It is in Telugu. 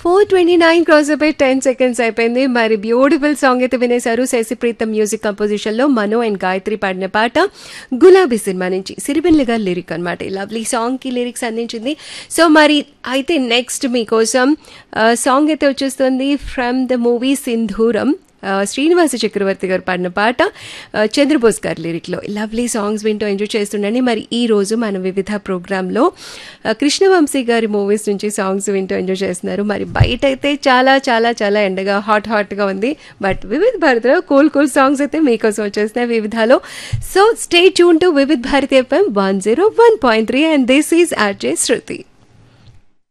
ఫోర్ ట్వంటీ నైన్ క్రాస్ అయిపోయి టెన్ సెకండ్స్ అయిపోయింది మరి బ్యూటిఫుల్ సాంగ్ అయితే వినేశారు శశిప్రీతం మ్యూజిక్ కంపోజిషన్ లో మనో అండ్ గాయత్రి పాడిన పాట గులాబీ సినిమా నుంచి సిరిబెల్లి గారి లిరిక్ అనమాట ఈ లవ్లీ సాంగ్ కి లిరిక్స్ అందించింది సో మరి అయితే నెక్స్ట్ మీకోసం సాంగ్ అయితే వచ్చేస్తుంది ఫ్రమ్ ద మూవీ సింధూరం ఆ, శ్రీనివాస చక్రవర్తి గారు పాడిన పాట ఆ, చంద్రబోస్ గారి లిరిక్లో లవ్లీ సాంగ్స్ వింటూ ఎంజాయ్ చేస్తుండండి మరి ఈ రోజు మన వివిధ ప్రోగ్రాంలో ఆ, కృష్ణవంశీ గారి మూవీస్ నుంచి సాంగ్స్ వింటూ ఎంజాయ్ చేస్తున్నారు మరి బయట అయితే చాలా చాలా చాలా ఎండగా హాట్ హాట్గా ఉంది బట్ వివిధ భారతిలో కూల్ కూల్ సాంగ్స్ అయితే మీకోసం వచ్చేస్తున్నాయి వివిధాలో so stay tune to Vividh Bharati FM one zero one point three and this is RJ Shruti